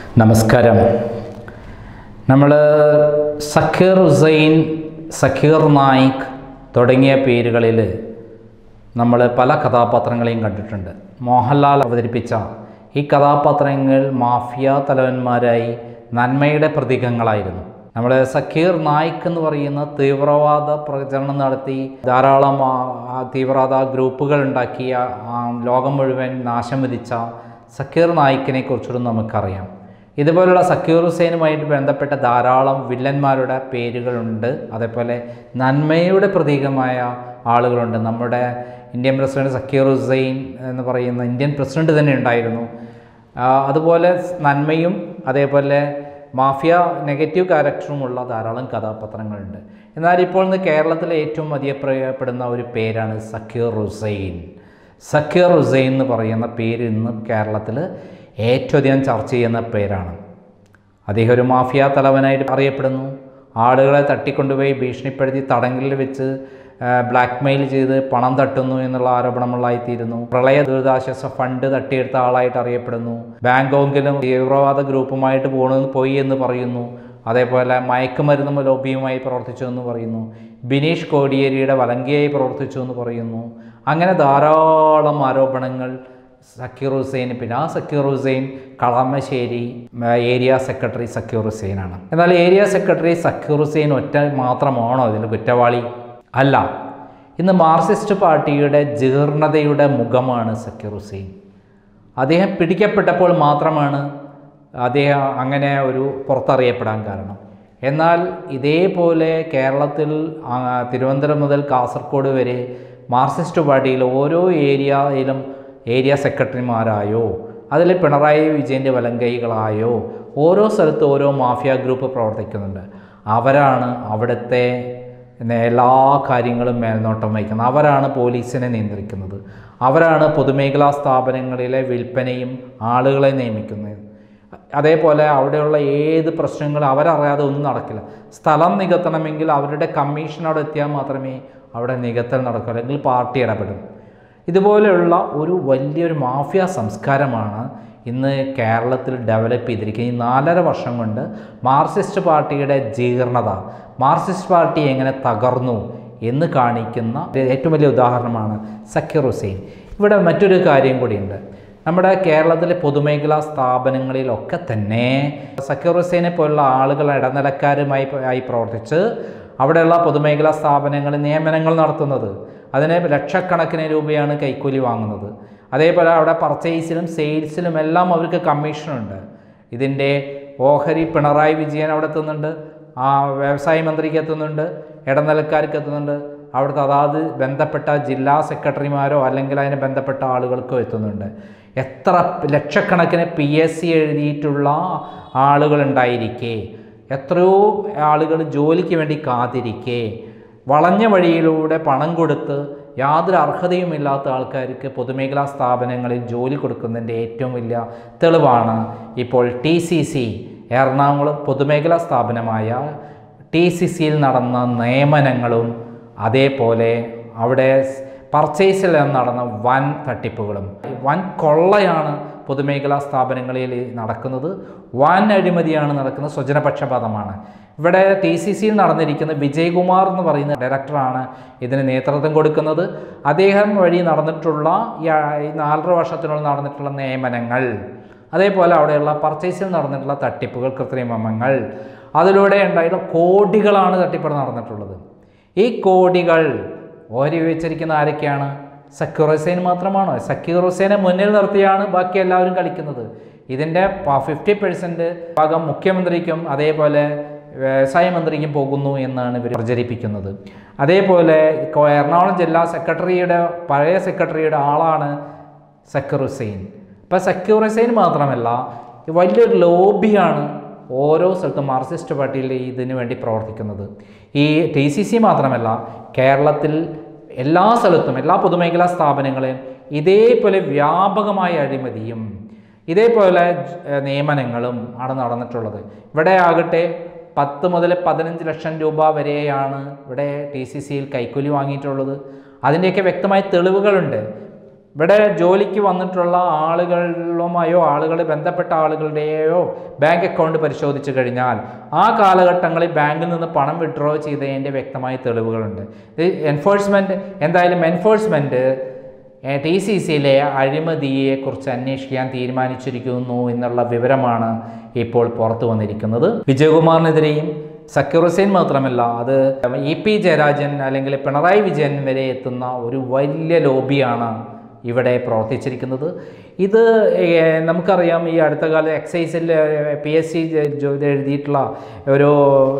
നമസ്കാരം നമ്മൾ സക്കീർ ഹുസൈൻ സക്കീർ നായിക് തുടങ്ങിയ പേരുകളിൽ നമ്മൾ പല കഥാപാത്രങ്ങളെയും കണ്ടിട്ടുണ്ട് മോഹൻലാൽ അവതരിപ്പിച്ച ഈ കഥാപാത്രങ്ങൾ മാഫിയ തലവന്മാരായി നന്മയുടെ പ്രതീകങ്ങളായിരുന്നു നമ്മൾ സക്കീർ നായിക് എന്ന് പറയുന്ന തീവ്രവാദ പ്രചരണം നടത്തി ധാരാളം ആ, ആ തീവ്രവാദ ഗ്രൂപ്പുകൾ ഉണ്ടാക്കിയ ആ, ലോകം മുഴുവൻ നാശം വിധിച്ച സക്കീർ നായിക്കിനെ കുറിച്ചും നമുക്കറിയാം ഇതുപോലുള്ള സക്കീർ ഹുസൈനുമായിട്ട് ബന്ധപ്പെട്ട ധാരാളം വില്ലന്മാരുടെ പേരുകളുണ്ട് അതേപോലെ നന്മയുടെ പ്രതീകമായ ആളുകളുണ്ട് നമ്മുടെ ഇന്ത്യൻ പ്രസിഡന്റ് സക്കീർ ഹുസൈൻ എന്ന് പറയുന്ന ഇന്ത്യൻ പ്രസിഡന്റ് തന്നെ ഉണ്ടായിരുന്നു ആ, അതുപോലെ നന്മയും അതേപോലെ മാഫിയ നെഗറ്റീവ് ക്യാരക്ടറുമുള്ള ധാരാളം കഥാപാത്രങ്ങളുണ്ട് എന്നാൽ ഇപ്പോൾ ഇന്ന് കേരളത്തിലെ ഏറ്റവും അറിയപ്പെടപ്പെടുന്ന ഒരു പേരാണ് സക്കീർ ഹുസൈൻ സക്കീർ ഹുസൈൻ എന്ന് പറയുന്ന പേര് ഇന്ന് കേരളത്തിൽ ഏറ്റവും അധികം ചർച്ച ചെയ്യുന്ന പേരാണ് അദ്ദേഹം ഒരു മാഫിയ തലവനായിട്ട് അറിയപ്പെടുന്നു ആളുകളെ തട്ടിക്കൊണ്ടുപോയി ഭീഷണിപ്പെടുത്തി തടങ്കലിൽ വെച്ച് ബ്ലാക്ക് മെയിൽ ചെയ്ത് പണം തട്ടുന്നു എന്നുള്ള ആരോപണമുള്ളായിത്തീരുന്നു പ്രളയ ദുരിതാശ്വാസ ഫണ്ട് തട്ടിയെടുത്ത ആളായിട്ട് അറിയപ്പെടുന്നു ബാങ്കോങ്കിലും തീവ്രവാദ ഗ്രൂപ്പുമായിട്ട് പോണെന്ന് പോയി എന്ന് പറയുന്നു അതേപോലെ മയക്കുമരുന്ന് ലോബിയുമായി പ്രവർത്തിച്ചു എന്ന് പറയുന്നു ബിനീഷ് കോടിയേരിയുടെ വലങ്കിയായി പ്രവർത്തിച്ചു എന്ന് പറയുന്നു അങ്ങനെ ധാരാളം ആരോപണങ്ങൾ സക്കീർ ഹുസൈൻ പിന്നെ ആ സക്കീർ ഹുസൈൻ കളമശ്ശേരി ആ, ഏരിയ സെക്രട്ടറി സക്കീർ ഹുസൈനാണ് എന്നാൽ ഏരിയ സെക്രട്ടറി സക്കീർ ഹുസൈൻ ഒറ്റ മാത്രമാണോ ഇതിൽ കുറ്റവാളി അല്ല ഇന്ന് മാർക്സിസ്റ്റ് പാർട്ടിയുടെ ജീർണതയുടെ മുഖമാണ് സക്കീർ ഹുസൈൻ അദ്ദേഹം പിടിക്കപ്പെട്ടപ്പോൾ മാത്രമാണ് അദ്ദേഹം അങ്ങനെ ഒരു പുറത്തറിയപ്പെടാൻ കാരണം എന്നാൽ ഇതേപോലെ കേരളത്തിൽ ആ, തിരുവനന്തപുരം മുതൽ കാസർഗോഡ് വരെ മാർക്സിസ്റ്റ് പാർട്ടിയിൽ ഓരോ ഏരിയയിലും ഏരിയ സെക്രട്ടറിമാരായോ അതിൽ പിണറായി വിജയൻ്റെ വലങ്കൈകളായോ ഓരോ സ്ഥലത്ത് ഓരോ മാഫിയ ഗ്രൂപ്പ് പ്രവർത്തിക്കുന്നുണ്ട് അവരാണ് അവിടുത്തെ എല്ലാ കാര്യങ്ങളും മേൽനോട്ടം വഹിക്കുന്നത് അവരാണ് പോലീസിനെ നിയന്ത്രിക്കുന്നത് അവരാണ് പൊതുമേഖലാ സ്ഥാപനങ്ങളിലെ വിൽപ്പനയും ആളുകളെ നിയമിക്കുന്നത് അതേപോലെ അവിടെയുള്ള ഏത് പ്രശ്നങ്ങളും അവരറിയാതെ ഒന്നും നടക്കില്ല സ്ഥലം നികത്തണമെങ്കിൽ അവരുടെ കമ്മീഷൻ അവിടെ എത്തിയാൽ മാത്രമേ അവിടെ നികത്തൽ നടക്കൂ അല്ലെങ്കിൽ പാർട്ടി ഇടപെടും ഇതുപോലെയുള്ള ഒരു വലിയൊരു മാഫിയ സംസ്കാരമാണ് ഇന്ന് കേരളത്തിൽ ഡെവലപ്പ് ചെയ്തിരിക്കുന്നത് ഈ നാലര വർഷം കൊണ്ട് മാർക്സിസ്റ്റ് പാർട്ടിയുടെ ജീർണത മാർക്സിസ്റ്റ് പാർട്ടി എങ്ങനെ തകർന്നു എന്ന് കാണിക്കുന്ന ഏറ്റവും വലിയ ഉദാഹരണമാണ് സക്കീർ ഹുസൈൻ ഇവിടെ മറ്റൊരു കാര്യം കൂടിയുണ്ട് നമ്മുടെ കേരളത്തിലെ പൊതുമേഖലാ സ്ഥാപനങ്ങളിലൊക്കെ തന്നെ സക്കീർ ഹുസൈനെ പോലുള്ള ആളുകൾ ഇടനിലക്കാരുമായി ആയി പ്രവർത്തിച്ച് അവിടെയുള്ള പൊതുമേഖലാ സ്ഥാപനങ്ങളിൽ നിയമനങ്ങൾ നടത്തുന്നത് അതിന് ലക്ഷക്കണക്കിന് രൂപയാണ് കൈക്കൂലി വാങ്ങുന്നത് അതേപോലെ അവിടെ പർച്ചേസിലും സെയിൽസിലും എല്ലാം അവർക്ക് കമ്മീഷനുണ്ട് ഇതിൻ്റെ ഓഹരി പിണറായി വിജയൻ അവിടെ എത്തുന്നുണ്ട് ആ വ്യവസായ മന്ത്രിക്ക് എത്തുന്നുണ്ട് ഇടനിലക്കാർക്ക് എത്തുന്നുണ്ട് അവിടുത്തെ അതാത് ബന്ധപ്പെട്ട ജില്ലാ സെക്രട്ടറിമാരോ അല്ലെങ്കിൽ അതിന് ബന്ധപ്പെട്ട ആളുകൾക്കോ എത്തുന്നുണ്ട് എത്ര ലക്ഷക്കണക്കിന് പി എസ് സി എഴുതിയിട്ടുള്ള ആളുകളുണ്ടായിരിക്കെ എത്രയോ ആളുകൾ ജോലിക്ക് വേണ്ടി കാത്തിരിക്കെ വളഞ്ഞ വഴിയിലൂടെ പണം കൊടുത്ത് യാതൊരു അർഹതയുമില്ലാത്ത ആൾക്കാർക്ക് പൊതുമേഖലാ സ്ഥാപനങ്ങളിൽ ജോലി കൊടുക്കുന്നതിൻ്റെ ഏറ്റവും വലിയ തെളിവാണ് ഇപ്പോൾ ടി സി സി എറണാകുളം പൊതുമേഖലാ സ്ഥാപനമായ ടി സി സിയിൽ നടന്ന നിയമനങ്ങളും അതേപോലെ അവിടെ പർച്ചേസിൽ നടന്ന വൻ തട്ടിപ്പുകളും വൻ കൊള്ളയാണ് പൊതുമേഖലാ സ്ഥാപനങ്ങളിൽ നടക്കുന്നത് വൻ അഴിമതിയാണ് നടക്കുന്നത് സ്വജനപക്ഷപാതമാണ് ഇവിടെ ടി സി സിയിൽ നടന്നിരിക്കുന്ന വിജയകുമാർ എന്ന് പറയുന്ന ഡയറക്ടറാണ് ഇതിന് നേതൃത്വം കൊടുക്കുന്നത് അദ്ദേഹം വഴി നടന്നിട്ടുള്ള ഈ ആ- ഈ നാലര വർഷത്തിനുള്ളിൽ നടന്നിട്ടുള്ള നിയമനങ്ങൾ അതേപോലെ അവിടെയുള്ള പർച്ചേസിൽ നടന്നിട്ടുള്ള തട്ടിപ്പുകൾ കൃത്രിമങ്ങൾ അതിലൂടെ ഉണ്ടായിട്ടുള്ള കോടികളാണ് തട്ടിപ്പ് നടന്നിട്ടുള്ളത് ഈ കോടികൾ ഓരി വെച്ചിരിക്കുന്ന ആരൊക്കെയാണ് സക്കീർ ഹുസൈൻ മാത്രമാണോ സക്കീർ ഹുസൈനെ മുന്നിൽ നിർത്തിയാണ് ബാക്കി എല്ലാവരും കളിക്കുന്നത് ഇതിൻ്റെ ഫിഫ്റ്റി പെർസെൻറ്റ് ഭാഗം മുഖ്യമന്ത്രിക്കും അതേപോലെ വ്യവസായ മന്ത്രിക്കും പോകുന്നു എന്നാണ് ഇവർ പ്രചരിപ്പിക്കുന്നത് അതേപോലെ കൊ- എറണാകുളം ജില്ലാ സെക്രട്ടറിയുടെ പഴയ സെക്രട്ടറിയുടെ ആളാണ് സക്കീർ ഹുസൈൻ ഇപ്പം സക്കീർ ഹുസൈൻ മാത്രമല്ല ഈ വലിയൊരു ലോബിയാണ് ഓരോ സ്ഥലത്തും മാർക്സിസ്റ്റ് പാർട്ടിയിൽ ഇതിനു വേണ്ടി പ്രവർത്തിക്കുന്നത് ഈ ടി സി സി മാത്രമല്ല കേരളത്തിൽ എല്ലാ സ്ഥലത്തും എല്ലാ പൊതുമേഖലാ സ്ഥാപനങ്ങളെയും ഇതേപോലെ വ്യാപകമായ അഴിമതിയും ഇതേപോലെ ഏഹ്, നിയമനങ്ങളും ആണ് നടന്നിട്ടുള്ളത് ഇവിടെ ആകട്ടെ പത്ത് മുതൽ പതിനഞ്ച് ലക്ഷം രൂപ വരെയാണ് ഇവിടെ ടി സി സിയിൽ കൈക്കൂലി വാങ്ങിയിട്ടുള്ളത് അതിൻ്റെയൊക്കെ വ്യക്തമായ തെളിവുകളുണ്ട് ഇവിടെ ജോലിക്ക് വന്നിട്ടുള്ള ആളുകളുമായോ ആളുകൾ ബന്ധപ്പെട്ട ആളുകളുടെയോ ബാങ്ക് അക്കൗണ്ട് പരിശോധിച്ച് കഴിഞ്ഞാൽ ആ കാലഘട്ടങ്ങളിൽ ബാങ്കിൽ നിന്ന് പണം വിഡ്രോ ചെയ്തതിൻ്റെ വ്യക്തമായ തെളിവുകളുണ്ട് ഇത് എൻഫോഴ്സ്മെൻറ്റ് എന്തായാലും എൻഫോഴ്സ്മെൻറ്റ് ടി സി സിയിലെ അഴിമതിയെക്കുറിച്ച് അന്വേഷിക്കാൻ തീരുമാനിച്ചിരിക്കുന്നു എന്നുള്ള വിവരമാണ് ഇപ്പോൾ പുറത്തു വന്നിരിക്കുന്നത് വിജയകുമാറിനെതിരെയും സക്കീർ ഹുസൈൻ മാത്രമല്ല അത് ഇ പി ജയരാജൻ അല്ലെങ്കിൽ പിണറായി വിജയൻ വരെ എത്തുന്ന ഒരു വലിയ ലോബിയാണ് ഇവിടെ പ്രവർത്തിച്ചിരിക്കുന്നത് ഇത് ഏർ, നമുക്കറിയാം ഈ അടുത്ത കാലം എക്സൈസിൽ പി എസ് സി എഴുതിയിട്ടുള്ള ഒരു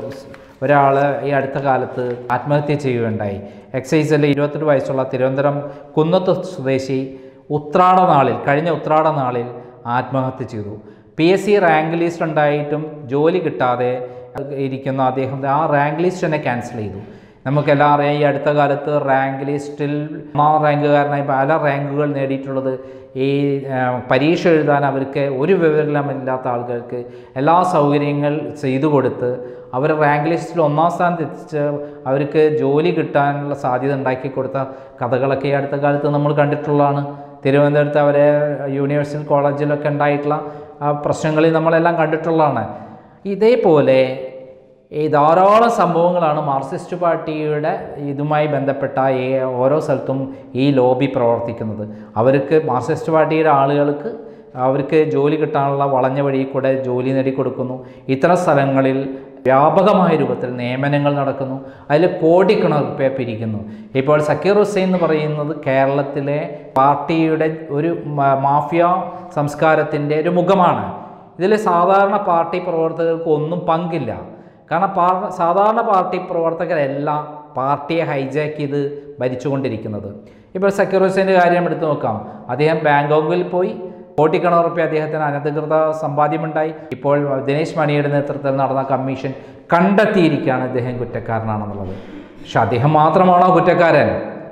ഒരാൾ ഈ അടുത്ത കാലത്ത് ആത്മഹത്യ ചെയ്യുകയുണ്ടായി എക്സൈസിൽ ഇരുപത്തെട്ട് വയസ്സുള്ള തിരുവനന്തപുരം കുന്നത്ത് സ്വദേശി ഉത്രാട നാളിൽ കഴിഞ്ഞ ഉത്രാട നാളിൽ ആത്മഹത്യ ചെയ്തു P S C rank list ഉണ്ടായിട്ടും ജോലി കിട്ടാതെ ഇരിക്കുന്ന അദ്ദേഹം ആ റാങ്ക് ലിസ്റ്റ് തന്നെ ക്യാൻസൽ ചെയ്തു നമുക്കെല്ലാം അറിയാം ഈ അടുത്ത കാലത്ത് റാങ്ക് ലിസ്റ്റിൽ ഒന്നാം റാങ്കുകാരനായി പല റാങ്കുകൾ നേടിയിട്ടുള്ളത് ഈ ആ, പരീക്ഷ എഴുതാൻ അവർക്ക് ഒരു വിവരമില്ലാത്ത ആളുകൾക്ക് എല്ലാ സൗകര്യങ്ങൾ ചെയ്തു കൊടുത്ത് അവർ റാങ്ക് ലിസ്റ്റിൽ ഒന്നാം സ്ഥാനത്ത് എത്തിച്ച് അവർക്ക് ജോലി കിട്ടാനുള്ള സാധ്യത ഉണ്ടാക്കി കൊടുത്ത കഥകളൊക്കെ ഈ അടുത്ത കാലത്ത് നമ്മൾ കണ്ടിട്ടുള്ളതാണ് തിരുവനന്തപുരത്ത് അവരെ യൂണിവേഴ്സിറ്റി കോളേജിലൊക്കെ ഉണ്ടായിട്ടുള്ള ആ പ്രശ്നങ്ങളിൽ നമ്മളെല്ലാം കണ്ടിട്ടുള്ളതാണ് ഇതേപോലെ ഈ ധാരാളം സംഭവങ്ങളാണ് മാർക്സിസ്റ്റ് പാർട്ടിയുടെ ഇതുമായി ബന്ധപ്പെട്ട ഈ ഓരോ സ്ഥലത്തും ഈ ലോബി പ്രവർത്തിക്കുന്നത് അവർക്ക് മാർക്സിസ്റ്റ് പാർട്ടിയുടെ ആളുകൾക്ക് അവർക്ക് ജോലി കിട്ടാനുള്ള വളഞ്ഞ വഴി കൂടെ ജോലി നേടിക്കൊടുക്കുന്നു ഇത്തരം സ്ഥലങ്ങളിൽ വ്യാപകമായ രൂപത്തിൽ നിയമനങ്ങൾ നടക്കുന്നു അതിൽ കോടിക്കണക്കിന് രൂപ പിരിക്കുന്നു ഇപ്പോൾ സക്കീർ ഹുസൈൻ എന്ന് പറയുന്നത് കേരളത്തിലെ പാർട്ടിയുടെ ഒരു മ- മാഫിയ സംസ്കാരത്തിൻ്റെ ഒരു മുഖമാണ് ഇതിൽ സാധാരണ പാർട്ടി പ്രവർത്തകർക്ക് ഒന്നും പങ്കില്ല കാരണം പാർ സാധാരണ പാർട്ടി പ്രവർത്തകരെല്ലാം പാർട്ടിയെ ഹൈജാക്ക് ചെയ്ത് ഭരിച്ചുകൊണ്ടിരിക്കുന്നത് ഇപ്പോൾ സക്കീർ ഹുസൈൻ്റെ കാര്യം എടുത്തു നോക്കാം അദ്ദേഹം ബാങ്കോക്കിൽ പോയി കോടിക്കണക്കിന് റുപ്യ അദ്ദേഹത്തിന് അനധികൃത സമ്പാദ്യമുണ്ടായി ഇപ്പോൾ ദിനേശ് മണിയുടെ നേതൃത്വത്തിൽ നടന്ന കമ്മീഷൻ കണ്ടെത്തിയിരിക്കുകയാണ് ഇദ്ദേഹം കുറ്റക്കാരനാണെന്നുള്ളത് പക്ഷെ അദ്ദേഹം മാത്രമാണോ കുറ്റക്കാരൻ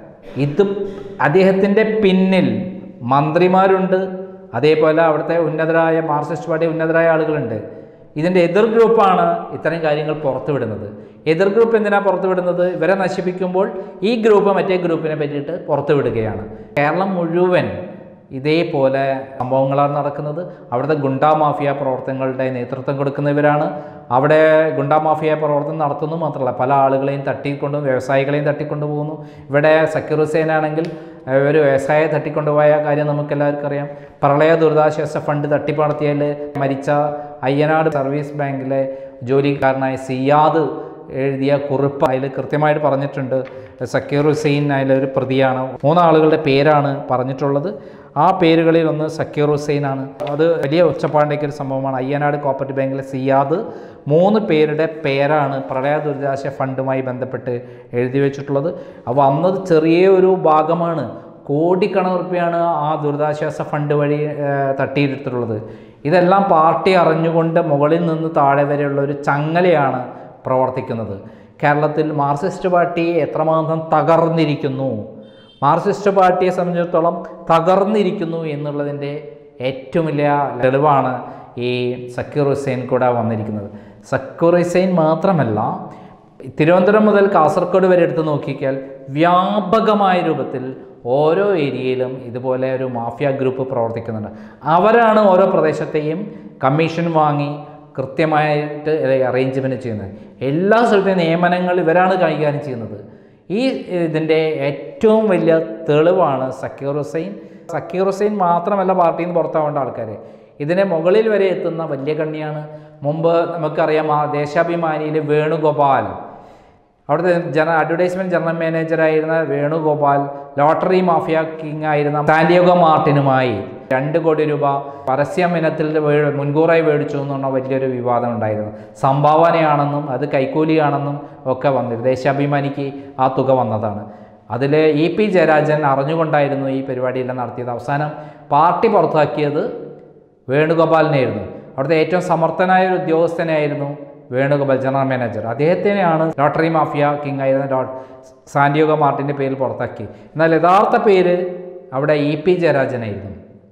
ഇത് അദ്ദേഹത്തിൻ്റെ പിന്നിൽ മന്ത്രിമാരുണ്ട് അതേപോലെ അവിടുത്തെ ഉന്നതരായ മാർക്സിസ്റ്റ് പാർട്ടി ഉന്നതരായ ആളുകളുണ്ട് ഇതിൻ്റെ എതിർ ഗ്രൂപ്പാണ് ഇത്തരം കാര്യങ്ങൾ പുറത്തുവിടുന്നത് എതിർ ഗ്രൂപ്പ് എന്തിനാണ് പുറത്തുവിടുന്നത് ഇവരെ നശിപ്പിക്കുമ്പോൾ ഈ ഗ്രൂപ്പ് മറ്റേ ഗ്രൂപ്പിനെ പറ്റിയിട്ട് പുറത്തുവിടുകയാണ് കേരളം മുഴുവൻ ഇതേപോലെ സംഭവങ്ങളാണ് നടക്കുന്നത് അവിടുത്തെ ഗുണ്ടാ മാഫിയ പ്രവർത്തനങ്ങളുടെ നേതൃത്വം കൊടുക്കുന്നവരാണ് അവിടെ ഗുണ്ടാ മാഫിയ പ്രവർത്തനം നടത്തുന്നു മാത്രമല്ല പല ആളുകളെയും തട്ടിക്കൊണ്ട് വ്യവസായികളെയും തട്ടിക്കൊണ്ടു പോകുന്നു ഇവിടെ സക്കീർ ഹുസൈൻ ആണെങ്കിൽ ഏഹ്, ഒരു വ്യവസായിയെ തട്ടിക്കൊണ്ടുപോയ കാര്യം നമുക്കെല്ലാവർക്കും അറിയാം പ്രളയ ദുരിതാശ്വാസ ഫണ്ട് തട്ടിപ്പ് നടത്തിയതിൽ മരിച്ച അയ്യനാട് സർവീസ് ബാങ്കിലെ ജോലിക്കാരനായ സിയാദ് എഴുതിയ കുറിപ്പ് അതിൽ കൃത്യമായിട്ട് പറഞ്ഞിട്ടുണ്ട് സക്കീർ ഹുസൈൻ അതിലൊരു പ്രതിയാണ് മൂന്നാളുകളുടെ പേരാണ് പറഞ്ഞിട്ടുള്ളത് ആ പേരുകളിൽ ഒന്ന് സക്കീർ ഹുസൈനാണ് അത് വലിയ ഒച്ചപ്പാടിൻ്റെ ഒരു സംഭവമാണ് അയ്യനാട് കോപ്പറേറ്റീവ് ബാങ്കിലെ സിയാദ് മൂന്ന് പേരുടെ പേരാണ് പ്രളയ ദുരിതാശ്വാസ ഫണ്ടുമായി ബന്ധപ്പെട്ട് എഴുതി വെച്ചിട്ടുള്ളത് അപ്പോൾ അന്നത് ചെറിയ ഒരു ഭാഗമാണ് കോടിക്കണക്കിന് റുപ്യയാണ് ആ ദുരിതാശ്വാസ ഫണ്ട് വഴി ഏഹ്, തട്ടിയെടുത്തിട്ടുള്ളത് ഇതെല്ലാം പാർട്ടി അറിഞ്ഞുകൊണ്ട് മുകളിൽ നിന്ന് താഴെ വരെയുള്ള ഒരു ചങ്ങലയാണ് പ്രവർത്തിക്കുന്നത് കേരളത്തിൽ മാർക്സിസ്റ്റ് പാർട്ടി എത്രമാത്രം തകർന്നിരിക്കുന്നു മാർക്സിസ്റ്റ് പാർട്ടിയെ സംബന്ധിച്ചിടത്തോളം തകർന്നിരിക്കുന്നു എന്നുള്ളതിൻ്റെ ഏറ്റവും വലിയ തെളിവാണ് ഈ സക്കീർ ഹുസൈൻ കൂടെ വന്നിരിക്കുന്നത് സക്കീർ ഹുസൈൻ മാത്രമല്ല തിരുവനന്തപുരം മുതൽ കാസർഗോഡ് വരെ എടുത്ത് നോക്കിയാൽ വ്യാപകമായ രൂപത്തിൽ ഓരോ ഏരിയയിലും ഇതുപോലെ ഒരു മാഫിയ ഗ്രൂപ്പ് പ്രവർത്തിക്കുന്നുണ്ട് അവരാണ് ഓരോ പ്രദേശത്തെയും കമ്മീഷൻ വാങ്ങി കൃത്യമായിട്ട് അറേഞ്ച്മെൻറ്റ് ചെയ്യുന്നത് എല്ലാ സ്ഥലത്തെയും നിയമനങ്ങൾ ഇവരാണ് കൈകാര്യം ചെയ്യുന്നത് ഈ ഇതിൻ്റെ ഏറ്റവും വലിയ തെളിവാണ് സക്കീർ ഹുസൈൻ സക്കീർ ഹുസൈൻ മാത്രമല്ല പാർട്ടിയിൽ നിന്ന് പുറത്താവേണ്ട ആൾക്കാർ ഇതിനെ മുകളിൽ വരെ എത്തുന്ന വലിയ കണ്ണിയാണ് മുമ്പ് നമുക്കറിയാം ആ ദേശാഭിമാനിയിൽ വേണുഗോപാൽ അവിടുത്തെ ജന അഡ്വർടൈസ്മെൻറ്റ് ജനറൽ മാനേജറായിരുന്ന വേണുഗോപാൽ ലോട്ടറി മാഫിയ കിങ് ആയിരുന്ന സാന്റിയോഗോ മാർട്ടിനുമായി രണ്ട് കോടി രൂപ പരസ്യം ഇനത്തിൽ വേ- മുൻകൂറായി മേടിച്ചു എന്ന് പറഞ്ഞ വലിയൊരു വിവാദം ഉണ്ടായിരുന്നു സംഭാവനയാണെന്നും അത് കൈക്കൂലിയാണെന്നും ഒക്കെ വന്നിരുന്നു ദേശാഭിമാനിക്ക് ആ തുക വന്നതാണ് അതിൽ ഇ പി ജയരാജൻ അറിഞ്ഞുകൊണ്ടായിരുന്നു ഈ പരിപാടിയെല്ലാം നടത്തിയത് അവസാനം പാർട്ടി പുറത്താക്കിയത് വേണുഗോപാലിനെയായിരുന്നു അവിടുത്തെ ഏറ്റവും സമർത്ഥനായ ഒരു ഉദ്യോഗസ്ഥനായിരുന്നു വേണുഗോപാൽ ജനറൽ മാനേജർ അദ്ദേഹത്തിനെയാണ് ലോട്ടറി മാഫിയ കിങ് ആയിരുന്ന ഡോ സാന്റിയോഗോ മാർട്ടിൻ്റെ പേരിൽ പുറത്താക്കി എന്നാൽ യഥാർത്ഥ പേര് അവിടെ ഇ പി ജയരാജനായിരുന്നു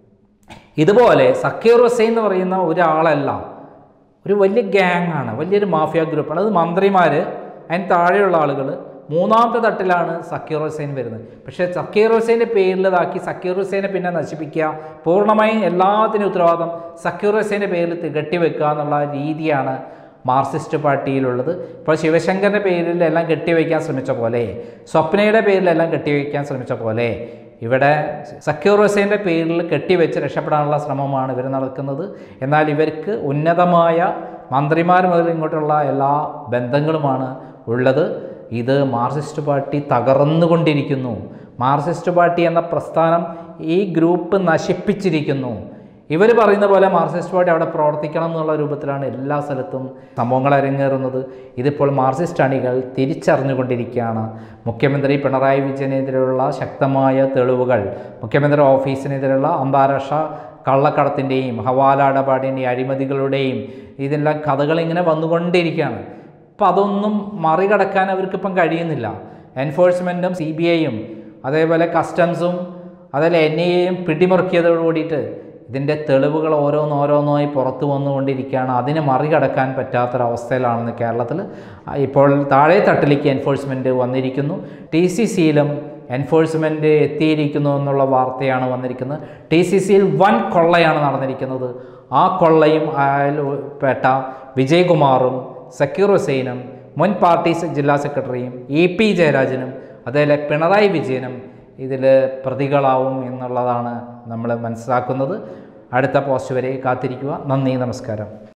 ഇതുപോലെ സക്കീർ ഹുസൈൻ എന്ന് പറയുന്ന ഒരാളല്ല ഒരു വലിയ ഗ്യാങ് ആണ് വലിയൊരു മാഫിയ ഗ്രൂപ്പാണ് അത് മന്ത്രിമാർ അതിന് താഴെയുള്ള ആളുകൾ മൂന്നാമത്തെ തട്ടിലാണ് സക്കീർ ഹുസൈൻ വരുന്നത് പക്ഷേ സക്കീർ ഹുസൈൻ്റെ പേരിലതാക്കി സക്കീർ ഹുസൈനെ പിന്നെ നശിപ്പിക്കുക പൂർണ്ണമായും എല്ലാത്തിനും ഉത്തരവാദിത്തം സക്കീർ ഹുസൈൻ്റെ പേരിൽ കെട്ടിവെക്കുക എന്നുള്ള രീതിയാണ് മാർക്സിസ്റ്റ് പാർട്ടിയിലുള്ളത് ഇപ്പോൾ ശിവശങ്കറിൻ്റെ പേരിൽ എല്ലാം കെട്ടിവെക്കാൻ ശ്രമിച്ച പോലെ സ്വപ്നയുടെ പേരിലെല്ലാം കെട്ടിവെക്കാൻ ശ്രമിച്ച പോലെ ഇവിടെ സക്കീർ ഹുസൈൻ്റെ പേരിൽ കെട്ടിവെച്ച് രക്ഷപ്പെടാനുള്ള ശ്രമമാണ് ഇവർ നടക്കുന്നത് എന്നാൽ ഇവർക്ക് ഉന്നതമായ മന്ത്രിമാർ മുതൽ ഇങ്ങോട്ടുള്ള എല്ലാ ബന്ധങ്ങളുമാണ് ഉള്ളത് ഇത് മാർക്സിസ്റ്റ് പാർട്ടി തകർന്നുകൊണ്ടിരിക്കുന്നു മാർക്സിസ്റ്റ് പാർട്ടി എന്ന പ്രസ്ഥാനം ഈ ഗ്രൂപ്പ് നശിപ്പിച്ചിരിക്കുന്നു ഇവർ പറയുന്ന പോലെ മാർക്സിസ്റ്റ് പാർട്ടി അവിടെ പ്രവർത്തിക്കണം എന്നുള്ള രൂപത്തിലാണ് എല്ലാ സ്ഥലത്തും സംഭവങ്ങൾ അരങ്ങേറുന്നത് ഇതിപ്പോൾ മാർക്സിസ്റ്റ് അണികൾ തിരിച്ചറിഞ്ഞുകൊണ്ടിരിക്കുകയാണ് മുഖ്യമന്ത്രി പിണറായി വിജയനെതിരെയുള്ള ശക്തമായ തെളിവുകൾ മുഖ്യമന്ത്രി ഓഫീസിനെതിരെയുള്ള അന്താരാഷ്ട്ര കള്ളക്കടത്തിൻ്റെയും ഹവാല ഇടപാടിൻ്റെയും അഴിമതികളുടെയും ഇതെല്ലാം കഥകൾ ഇങ്ങനെ വന്നുകൊണ്ടിരിക്കുകയാണ് അപ്പം അതൊന്നും മറികടക്കാൻ അവർക്കിപ്പം കഴിയുന്നില്ല എൻഫോഴ്സ്മെൻറ്റും സി ബി ഐയും അതേപോലെ കസ്റ്റംസും അതേപോലെ എൻ ഐ എയും പിടിമുറുക്കിയതോട് കൂടിയിട്ട് ഇതിൻ്റെ തെളിവുകൾ ഓരോന്നോരോന്നായി പുറത്തു വന്നുകൊണ്ടിരിക്കുകയാണ് അതിനെ മറികടക്കാൻ പറ്റാത്തൊരവസ്ഥയിലാണെന്ന് കേരളത്തിൽ ഇപ്പോൾ താഴെ തട്ടിലേക്ക് എൻഫോഴ്സ്മെൻറ്റ് വന്നിരിക്കുന്നു ടി സി സിയിലും എൻഫോഴ്സ്മെൻറ്റ് എത്തിയിരിക്കുന്നു എന്നുള്ള വാർത്തയാണ് വന്നിരിക്കുന്നത് ടി സി സിയിൽ വൻ കൊള്ളയാണ് നടന്നിരിക്കുന്നത് ആ കൊള്ളയും അയാൾ പേട്ട വിജയകുമാറും സക്കീർ ഹുസൈനും മുൻ പാർട്ടി ജില്ലാ സെക്രട്ടറിയും ഇ പി ജയരാജനും അതേപോലെ പിണറായി വിജയനും ഇതിൽ പ്രതികളാവും എന്നുള്ളതാണ് നമ്മൾ മനസ്സിലാക്കുന്നത് അടുത്ത പോസ്റ്റ് വരെ കാത്തിരിക്കുക നന്ദി നമസ്കാരം